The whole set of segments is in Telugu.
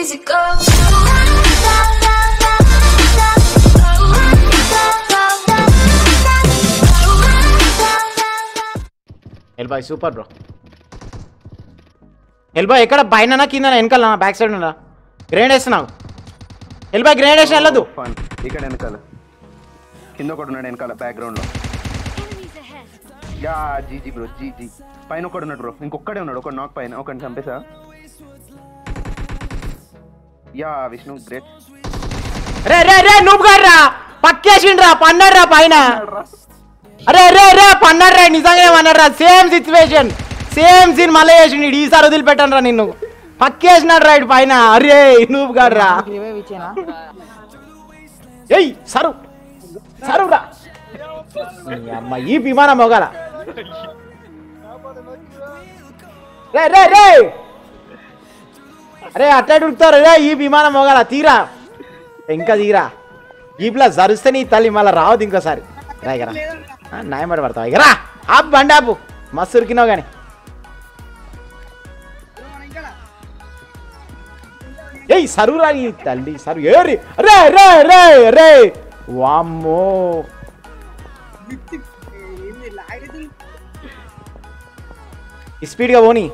easy go. ఎల్బాయ్ సూపర్ బ్రో ఎల్బాయ్ ఎక్కడ పైన కింద వెనకాల బ్యాక్ సైడ్ ఉన్నా గ్రేడ్ వేస్తున్నావు ఎల్బాయ్ గ్రేడ్ వేసిన వెళ్ళదు ఫన్ ఇక్కడ వెనకాల కింద ఒకటి ఉన్నాడు వెనకాల బ్యాక్గ్రౌండ్ లో యా జీజీ బ్రో జీజీ పైన ఒకడు ఉన్నాడు బ్రో ఇంకొక్కడే ఉన్నాడు ఒక నాక్ పైన ఒకటి చంపేసా యా విష్ణు గ్రేట్ రే రే రే నువ్వు గారా పక్కేసిండ్రా పన్నాడ్రా పైన అరే రే రే పన్నాడ్రా నిజంగా ఏమన్నారా సేమ్ సిచ్యువేషన్ సేమ్ సీన్ మళ్ళీ చేసిండు ఈడు ఈసారి వదిలిపెట్టాను రా నిన్ను పక్కేసినాడు రా ఇటు పైన అరే నువ్వు గారా రివైవ్ ఇచ్చేనా ఏయ్ సరు సరురా ఈ అమ్మ ఈ విమానం మొగాల రే రే రే అరే అట్లా ఉడుకుతారు రే ఈ విమానం మొగాల తీరా ఇంకా తీరా ఈ ప్లస్ జరుస్తే నీ తల్లి మళ్ళీ రావద్దు ఇంకోసారి రా ఇక రా ఆ, న్యాయమడి పడతావు ఇక రా ఆపు బండి ఆపు మస్తు ఉరికినావు కానీ ఏయ్ సరురా నీ తల్లి సరు ఏరి రే రే రే రే వామ్మో స్పీడ్గా పోనీ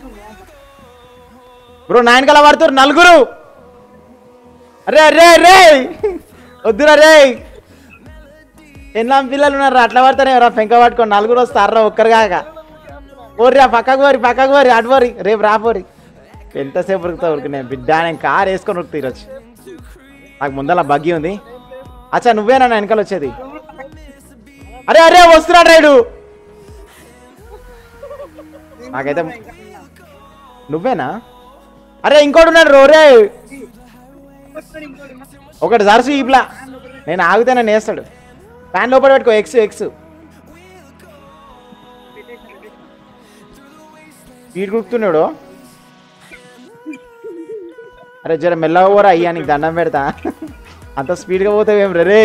బ్రో నాయన కల పడుతున్నారు నలుగురు అరే రే రే వద్దురా రే ఎన్నాం పిల్లలు ఉన్నారు అట్లా పడతానే రా పెంక పట్టుకొని నలుగురు వస్తారా ఒక్కరు కాక ఓర్రా పక్కకు పోరి పక్కకు పోరి అటు పోరి రేపు రాపోరి ఎంతసేపు ఉరుకుతా ఉరికి నేను బిడ్డ నేను కార్ వేసుకొని ఉరుకుతా ఈరోజు నాకు ముందర బగ్గి ఉంది అచ్చా నువ్వేనా నా వెనకాల వచ్చేది అరే అరే వస్తున్నాడు రైడు నాకైతే నువ్వేనా అరే ఇంకోటి ఉన్నాడు రోరే ఒకటి జర్సు ఈప్లా నేను ఆగితే నన్ను వేస్తాడు ఫ్యాన్ లోపల పెట్టుకో ఎక్స్ ఎక్స్ స్పీడ్ కుడుతున్నాడు అరే జర మెల్లగా పోరా అయ్యా నీకు దండం పెడతా అంత స్పీడ్గా పోతావు ఏం రే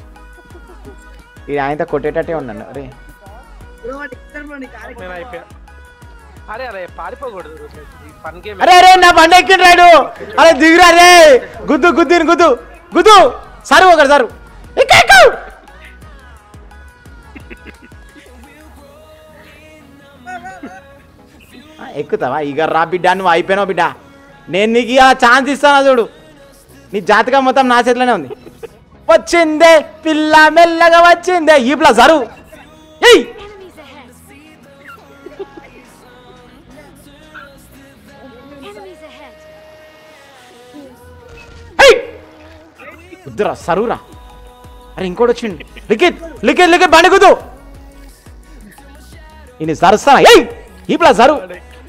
ఇది ఆయనతో కొట్టేటట్టే ఉన్నాను అరే నేను అయిపోయా అరే అరే పారిపోకూడదు ఈ ఫన్ గేమ్ అరే అరే నా బండి ఎక్కిండు రాడు అరే దిగురా రే గుద్దు గుద్దిని గుద్దు గుద్దు సరు ఒకటి సరు ఎక్కు ఎక్కు ఆ, ఎక్కుతావా ఇక రా బిడ్డ నువ్వు అయిపోయినావు బిడ్డ నేను నీకు ఇక ఛాన్స్ ఇస్తాను చూడు నీ జాతకం మొత్తం నా చేతిలోనే ఉంది వచ్చిందే పిల్ల మెల్లగా వచ్చిందే ఈ ప్లస్ సరు ఏయ్ ఏయ్! వద్దురా సరురా అరే ఇంకోటి వచ్చిండు లిఖిత్ లిఖిత్ లిఖిత్ బండి కుదు ఈయన సరుస్తానా ఏయ్ ఈ ప్లస్ సరు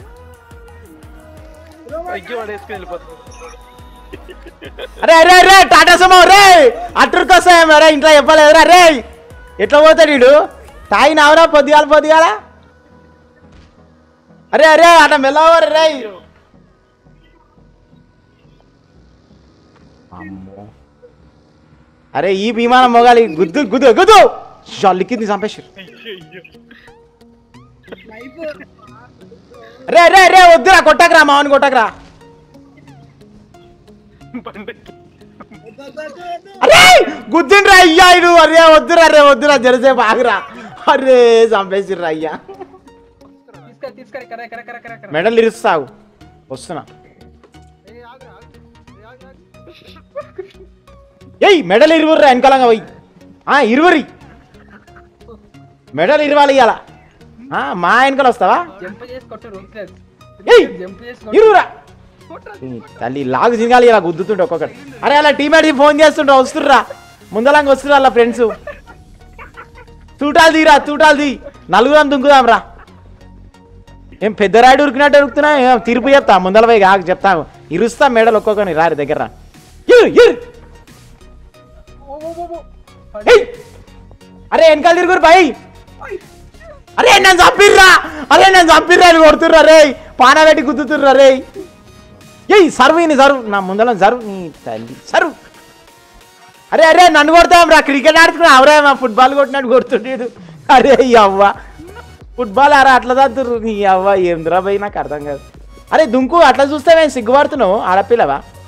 అగ్గి వాడేసుకుని వెళ్ళిపోతుంది అరే అరే అరే టాటా సుమో రే అట్టుకొస్తాయేమో రే ఇంట్లో చెప్పలేదురా రే ఎట్లా పోతాడు వీడు తాగి నావరా పొద్దుగాల పొద్దుగాల అరే అరే అట్లా మెల్లవరు రే అమ్మో అరే ఈ విమానం మొగాలి గుద్దు గుద్దు గుద్దు లిక్కింది చంపేసి రే రే రే వద్దురా కొట్టకరా మామని కొట్టకరా బండెక్కి అరే గుద్దిండ్రా అయ్యా ఇడు అరే వద్దురా రే వద్దురా జరసేపు ఆగురా అరే చంపేసిర్రా అయ్యా తీసుకొని తీసుకొని కర కర కర కర కర మెడల్ ఇరుస్తావు వస్తున్నా ఏయ్ మెడల్ ఇరువుర్రా వెనకాలంగా పోయి ఆ ఇరువురి మెడల్ ఇరవాలి ఇవాళ ఆ, మా వెనకాల వస్తావా జంప్ చేసి కొట్టరు ఏయ్ జంప్ చేసి ఇరువురా ఈ తల్లి లాగు తిరగాలి ఇలా గుద్దుతుంటే ఒక్కొక్కటి అరే అలా టీమేట్ ఫోన్ చేస్తుంటే వస్తుర్రా ముందలంగా వస్తుర్రా అలా ఫ్రెండ్స్ తూటాలు తీరా తూటాలు తీ నలుగురం దుంకుదాం రా ఏం పెద్ద రాయుడు ఉరికినట్టు ఉరుకుతున్నా ఏం తీర్పు చెప్తా ముందల పోయి కాక చెప్తా ఇరుస్తా మేడలు ఒక్కొక్కని రారి దగ్గర రా. ఇరు ఇరు ఏయ్! అరే వెనకాల తిరుగురు పై అరే నన్ను చంపిర్రా అరే నన్ను చంపిర్రా అని కొడుతుర్రా రే పాన పెట్టి గుద్దుతుర్రా రే ఏయ్ సర్వ్ నీ సర్వ్ నా ముందర సర్వ్ నీ తల్లి సర్వ్ అరే అరే నన్ను కొడతాం రా క్రికెట్ ఆడుతున్నా అవరే మా ఫుట్బాల్ కొట్టినట్టు కొడుతుండేడు అరే ఈ అవ్వ ఫుట్బాల్ అరా అట్లా చదువుతుర్రు నీ అవ్వ ఏందిరా పోయి నాకు అర్థం కాదు అరే దుంకు అట్లా చూస్తే మేము సిగ్గుపడుతున్నావు ఆడపిల్లవా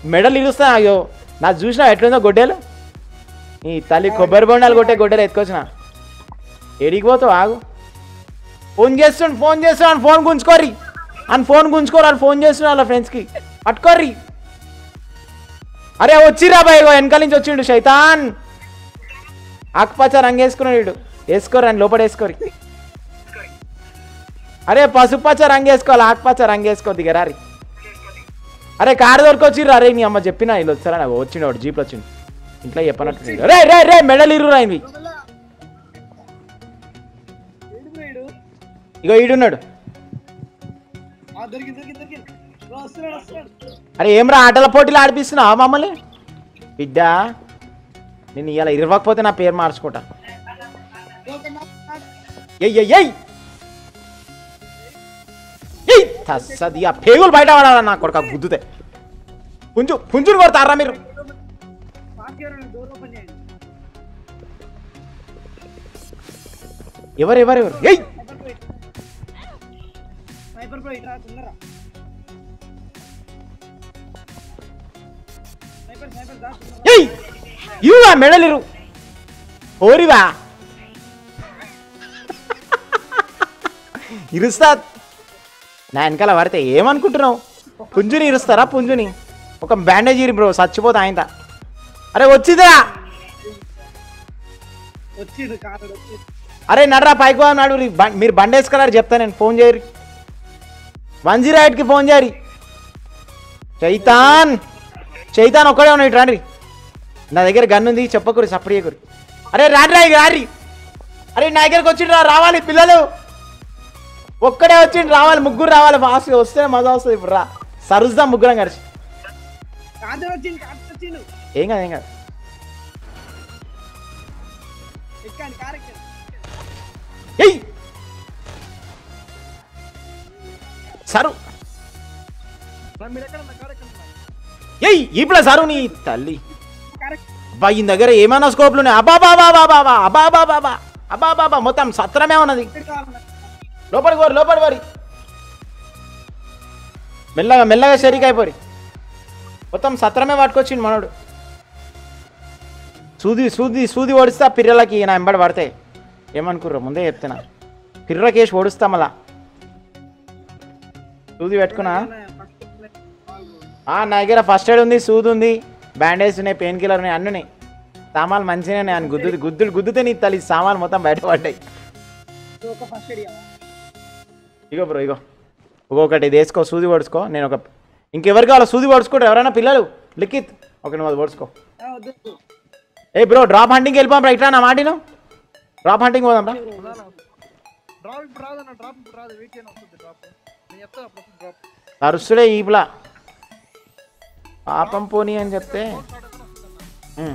మెడలు ఇరుస్తా అయ్యో నాకు చూసినా ఎట్లుందో గొడ్డేలు ఈ తల్లి కొబ్బరి బొండాలు కొట్టే గొడ్డలు ఎత్తుకొచ్చిన ఎడికి పోతావు ఆగు ఫోన్ చేస్తుండు ఫోన్ చేస్తున్నాను ఫోన్ గుంజుకోర్రి అని ఫోన్ గుంజుకోరు అని ఫోన్ చేస్తున్నా వాళ్ళ ఫ్రెండ్స్కి పట్టుకోర్రి అరే వచ్చిరా బాయ్ ఇగో వెనకాల నుంచి వచ్చిండు శైతాన్ ఆకుపచ్చ రంగు వేసుకున్నాడు వీడు వేసుకోరు అని లోపల వేసుకోరి అరే పసుపచ్చ రంగు వేసుకోవాలి ఆకుపచ్చ రంగు వేసుకో దిగరారి అరే కారు దొరికొచ్చిర్రు అరే నీ అమ్మ చెప్పినా వీళ్ళు వచ్చారా నాకు వచ్చిండు వాడు జీప్లో వచ్చిండు ఇంట్లో చెప్పనట్టు రే రే రే మెడలు ఇర్రు రాయినవి ఇగో ఈడున్నాడు అరే ఏమ్రా ఆటల పోటీలు ఆడిపిస్తున్నావా మమ్మల్ని బిడ్డ నేను ఇవాళ ఇరవకపోతే నా పేరు మార్చుకుంటా ఎయ్ ఎయ్ ఎయ్ ఎయ్ తస్సది ఆ పేగులు బయట పడాలా నా కొడుక గుద్దుతే పుంజు పుంజుని కొడతారా మీరు ఎవరు ఎవరు ఎవరు ఎయ్ స్నైపర్ ప్రో ఇట్రా తొందరరా స్నైపర్ స్నైపర్ దా తొందరరా. ఎయ్ ఇరువా మెడలిరు ఓరివా ఇరుస్తా నా వెనకాల పడితే ఏమనుకుంటున్నావు పుంజుని ఇరుస్తారా పుంజుని ఒక బ్యాండేజ్ ఇరి బ్రో చచ్చిపోతా ఆయన అరే వచ్చిందా వచ్చిండు కారు వచ్చిండు అరే నడ్రా పైకి పో నాడు రీ- బం- మీరు బండి వేసుకున్నారు చెప్తా నేను ఫోన్ చేయరు వన్ జీరో ఎయిట్కి ఫోన్ చేయరి చైతాన్ చైతాన్ ఒక్కడే ఉన్నాడు ఇటు రాండి నా దగ్గర గన్ ఉంది చెప్పకూరి సప్పుడు చేయకూరి అరే రాండి రా ఇక రారి అరే నా దగ్గరకు వచ్చిండ్రు రా రావాలి పిల్లలు ఒక్కడే వచ్చిండు రావాలి ముగ్గురు రావాలి ఫాస్ట్గా వస్తే మజా వస్తుంది ఇప్పుడు రా సరుద్దాం ముగ్గురం కలిసి కారు వచ్చిండు కారు వచ్చిండు ఏం కాదు ఏం కాదు ఎక్కండి కారు ఎక్కండి ఎయ్ సరు మీరు ఎక్కడ ఉన్నా కారు ఎక్కడ ఉన్నా ఎయ్ ఇప్పుడు సరు నీ తల్లి కారు ఎక్క- అబ్బా ఈ దగ్గర ఏమైనా స్కోప్లు ఉన్నాయి అబ్బా బాబా బాబా అబ్బా బాబా బాబా అబ్బా బాబా మొత్తం సత్రమే ఉన్నది ఎక్కడ కావాలన్నా లోపలికి పోరు లోపలికి పోరి మెల్లగా మెల్లగా షరీక్ అయిపోరి మొత్తం సత్రమే పట్టుకొచ్చిండు మనోడు సూది సూది సూది ఓడిస్తా పిర్రలకి నా ఎంబడి పడతాయి ఏమనుకుర్రు ముందే చెప్తున్నా పిర్రకేసి ఓడుస్తా మళ్ళా సూది పెట్టుకున్నా ఫస్ట్ ఆ, నా దగ్గర ఫస్ట్ ఎయిడ్ ఉంది సూది ఉంది బ్యాండేజ్ ఉన్నాయి పెయిన్ కిల్లర్ ఉన్నాయి అన్నీ ఉన్నాయి సామాన్లు మంచిగానే ఉన్నాయి అని గుద్దు గుద్దులు గుద్దుతే నీ తల్లి సామాన్లు మొత్తం బయటపడ్డాయి ఒక ఫస్ట్ ఎయిడ్ ఇవ్వాలి ఇగో బ్రో ఇగో ఒక్కొక్కటి ఇది వేసుకో సూది పొడుచుకో నేను ఒక ఇంకెవరు కావాలో సూది పొడుచుకుంటారు ఎవరైనా పిల్లలు లిఖిత్ ఒక నువ్వు అది పొడుచుకో ఆ, వద్దు వద్దు. ఏ బ్రో డ్రాప్ హంటింగ్ వెళ్ళిపోం రా ఇట్లా నా మాటిను డ్రాప్ హంటింగ్ పోదాం రా డ్రాప్ ఇప్పుడు రాదన్న డ్రాప్ ఇప్పుడు రాదు వెయిట్ చేయను వస్తుంది డ్రాప్ నేను చెప్తాను అప్పుడు డ్రాప్ అరుసుడే ఈపులా పాపం పోనీ అని చెప్తే ఉమ్.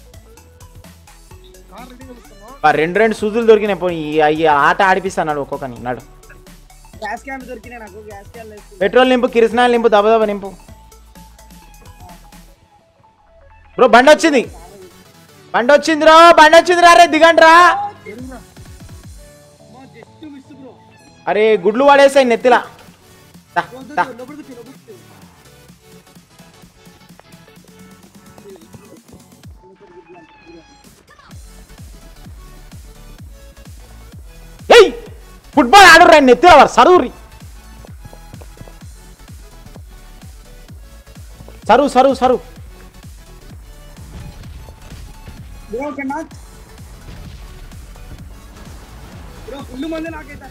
కార్ రెడీగా వస్తున్నాం ఆ రెండు రెండు సూదులు దొరికినాయి పోనీ ఈ ఈ ఆట ఆడిపిస్తాను ఒక్కొక్కని నాడు గ్యాస్ క్యాన్ దొరికినాయి నాకు గ్యాస్ క్యాన్ వేసుకున్నా పెట్రోల్ నింపు కిరసనాలు నింపు దబ దబ నింపు బ్రో బండి వచ్చింది బండి వచ్చింది రా బండి వచ్చింది రా రే దిగండి రా జస్ట్ మిస్ బ్రో అరే గుడ్లు పడేసాయి నెత్తిలా దా, వద్దు దా. వద్దు, లోపలికి వచ్చి లోపలికి వచ్చి. ఏయ్ ఫుట్బాల్ ఆడరు రా నెత్తిలా వారు సరువురి సరువు సరువు సరువు బ్రో ఒక నాక్ బ్రో ఫుల్ మంది నాకైతే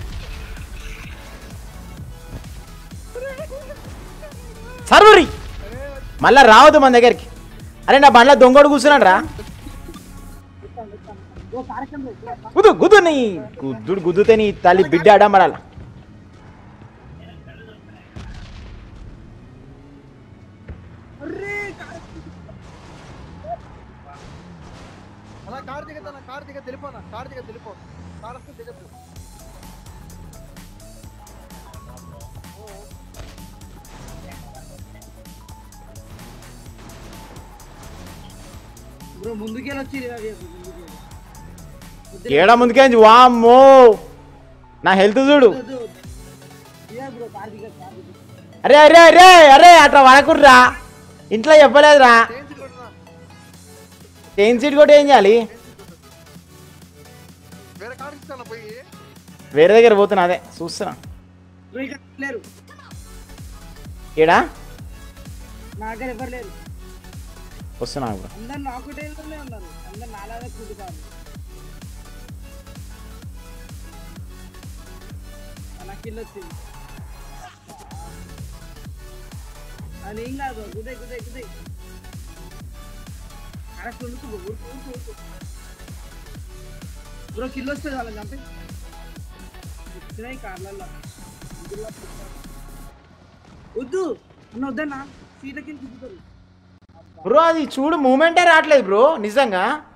సరువురి మళ్ళా రావద్దు మన దగ్గరికి అరే నా బండ్ల దొంగడు కూర్చున్నాడు రా బ్రో కార్యక్రమం గుద్దు గుద్దు నీ గుద్దుడు గుద్దుతే నీ తల్లి బిడ్డ అడమడాల అరే అలా కార్ దిగతా కార్ దిగ తెలిపోనా కార్ దిగ తెలిపో కార్ వస్తే దిగద్దు బ్రో ముందుకెళ్ళి వచ్చి ఏడా ముందుకేంచి వామ్మో నా హెల్త్ చూడు బ్రో కార్తీక కార్తీక అరే అరే అరే అరే అట్లా వడకుర్రా ఇంట్లో చెప్పలేదురా చేంజ్ కొట్టురా చైన్ సీట్ కూడా ఏం చేయాలి వేరే కాడికి ఇస్తాను పోయి వేరే దగ్గర పోతున్నా అదే చూస్తున్నా బ్రో ఇక్కడ లేరు ఏడా నా దగ్గర ఎవరు లేరు వస్తున్నా బ్రో అందరు నాకు టైంలోనే ఉన్నారు అందరు నాలాగే కూడుతారు నాకు ఇల్లు వచ్చింది అది ఏం కాదు గుదే గుదే గుదే కరెక్ట్ ఉడుకు ఉడుకు ఉడుకు ఉడుకు బ్రో కిల్లు వస్తుంది వాళ్ళని చంపి వచ్చినాయి కార్లలో ఇందులో పెట్టారు. వద్దు నువ్వు వద్దన్నా సీట్లకి తిప్పుతారు బ్రో అది చూడు మూమెంటే రావట్లేదు బ్రో నిజంగా